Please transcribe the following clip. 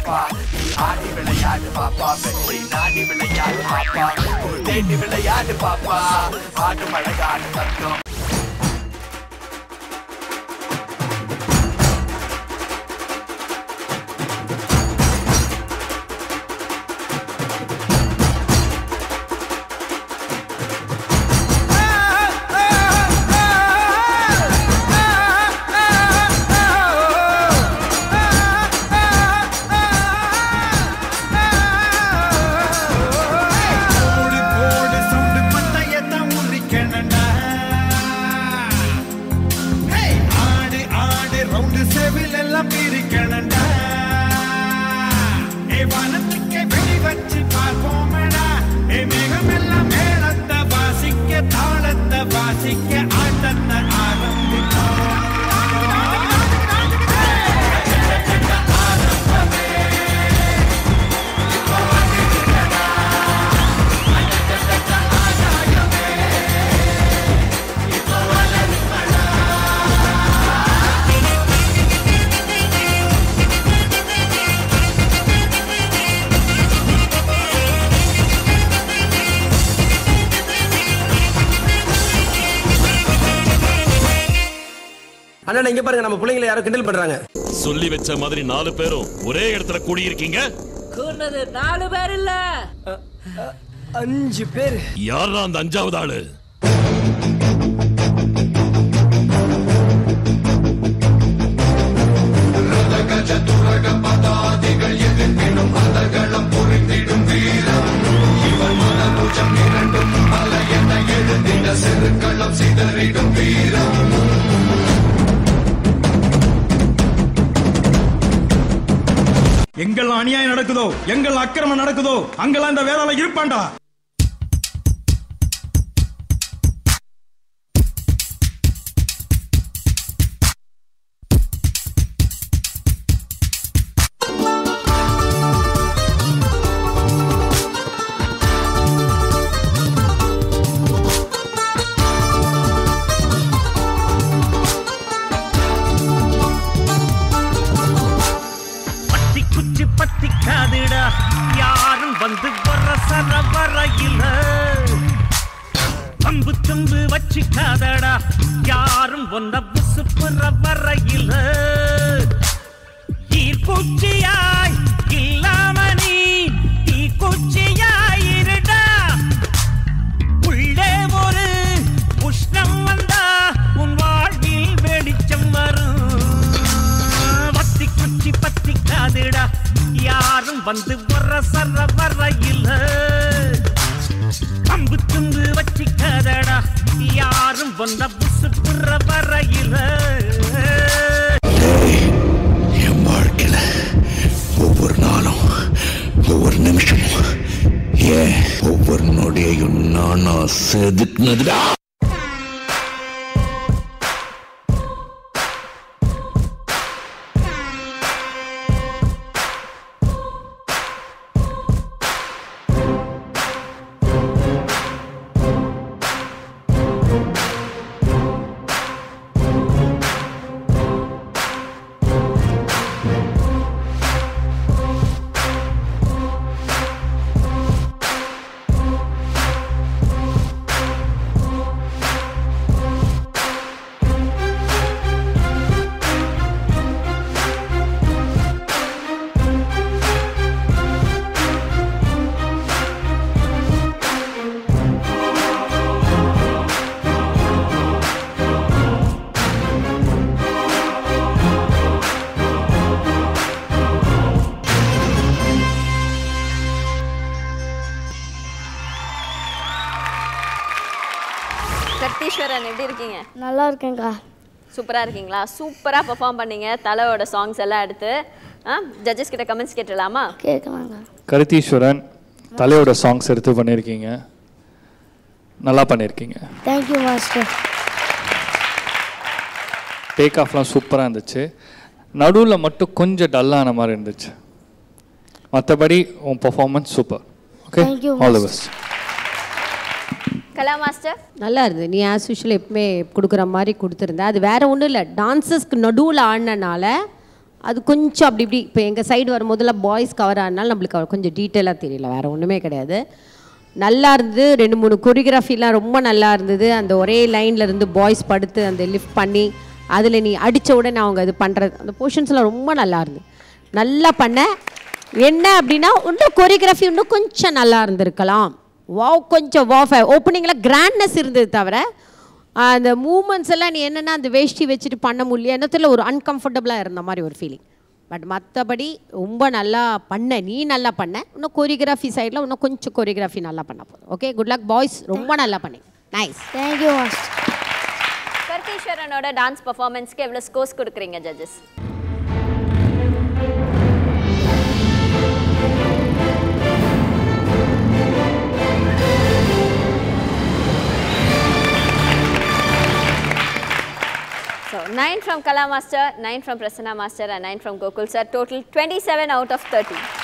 பாப்பா நீ ஆடி விளையாடு பாப்பா வெற்றி நாடி விளையாடு பாப்பா ஒரு தேடி விளையாடு பாப்பா ஆடு மழையாடு தத்தம் போடு போடு சவுண்டு பந்தயத்தான் உரிக்கணும்டா. ஹேய், ஆடு ஆடு ரவுண்டு செவில் எல்லாம் பிரிக்கணும்டா. ஏ வானத்துக்கே வெடி வச்சு பார்ப்போமடா. ஏ மேகம் எல்லாம் மேளத்தை வாசிக்க தாளத்தை வாசிக்க ஆட்டத்தை ஆரம்பிப்போம் அண்ணா இங்க பாருங்க நம்ம பிள்ளைங்களை யாரோ கிண்டல் பண்றாங்க சொல்லி வச்ச மாதிரி நாலு பேரும் ஒரே இடத்துல கூடியிருக்கீங்க கூர்னது நாலு பேர் இல்ல அஞ்சு பேர் யாரா அந்த அஞ்சாவது ஆளு எங்கெல்லாம் அநியாயம் நடக்குதோ எங்கெல்லாம் அக்கிரமம் நடக்குதோ அங்கெல்லாம் இந்த வேதாள இருப்பான்டா பத்தி குச்சி பத்தி காதுடா யாரும் வந்து வர சர வரையில பம்பு தும்பு வச்சுக்காதடா யாரும் ஒன்ன புசுப்புற வரையில ஈர்ப்பூச்சியாய் இல்லாம நீ தீக்குச்சியாய் இருடா உள்ளே ஒரு உஷ்ணம் வந்தா உன் வாழ்வில் வெளிச்சம் வரும் வத்தி குச்சி பத்தி காதுடா யாரும் வந்து வர சர வரையில அம்பு தும்பு வச்சிக்காதடா யாரும் வந்த புசு புற வரையில என் வாழ்க்கையில ஒவ்வொரு நாளும் ஒவ்வொரு நிமிஷமும் ஏன் ஒவ்வொரு நொடியையும் நானா செதுக்குனதுடா சக்தீஸ்வரன் எப்படி இருக்கீங்க நல்லா இருக்கேங்க்கா சூப்பரா இருக்கீங்களா சூப்பரா பெர்ஃபார்ம் பண்ணீங்க தலையோட சாங்ஸ் எல்லாம் எடுத்து ஜட்ஜஸ் கிட்ட கமெண்ட்ஸ் கேட்டுடலாமா கேட்கலாங்க கருத்தீஸ்வரன் தலையோட சாங்ஸ் எடுத்து பண்ணியிருக்கீங்க நல்லா பண்ணியிருக்கீங்க தேங்க்யூ மாஸ்டர் டேக் ஆஃப்லாம் சூப்பராக இருந்துச்சு நடுவில் மட்டும் கொஞ்சம் டல்லான மாதிரி இருந்துச்சு மற்றபடி உன் performance super okay Thank you, all the master. Best Kala master நல்லா இருந்தது நீ ஆஸ் யூஷுவல் எப்பவுமே கொடுக்குற மாதிரி கொடுத்துருந்த அது வேற ஒன்றும் இல்லை டான்ஸஸ்க்கு நடுவில் ஆடினனால அது கொஞ்சம் அப்படி இப்படி இப்போ எங்கள் சைடு வரும்போதுல பாய்ஸ் கவர் ஆனாலும் நம்மளுக்கு அவ- கொஞ்சம் டீட்டெயிலாக தெரியல வேறு ஒன்றுமே கிடையாது நல்லா இருந்தது ரெண்டு மூணு கொரியோகிராஃபிலாம் ரொம்ப நல்லா இருந்தது அந்த ஒரே லைனில் இருந்து பாய்ஸ் படுத்து அந்த லிஃப்ட் பண்ணி அதில் நீ அடித்த உடனே அவங்க இது பண்ணுறது அந்த போர்ஷன்ஸ்லாம் ரொம்ப நல்லா இருந்தது நல்லா பண்ண என்ன அப்படின்னா இன்னும் கொரியோகிராஃபி இன்னும் கொஞ்சம் நல்லா இருந்திருக்கலாம் வாவ் கொஞ்சம் வாவ் ஓப்பனிங்கில் கிராண்ட்னஸ் இருந்தது தவிர அந்த மூமெண்ட்ஸ் எல்லாம் நீ என்னென்னா அந்த வேஷ்டி வச்சுட்டு பண்ண முடியல என்னத்தில் ஒரு அன்கம்ஃபர்டபுளாக இருந்த மாதிரி ஒரு ஃபீலிங் பட் மற்றபடி ரொம்ப நல்லா பண்ண நீ நல்லா பண்ண இன்னும் கொரியோகிராஃபி சைடில் இன்னும் கொஞ்சம் கொரியோகிராஃபி நல்லா பண்ண போதும் ஓகே குட் லக் பாய்ஸ் ரொம்ப நல்லா பண்ணி நைஸ் தேங்க்யூ மாஸ்டர் கர்த்தீஸ்வரனோட டான்ஸ் பர்ஃபார்மன்ஸ்க்கு எவ்வளோ ஸ்கோர்ஸ் கொடுக்குறீங்க judges So 9 from Kala Master, 9 from Prasanna Master and 9 from Gokul Sir. Total 27 out of 30.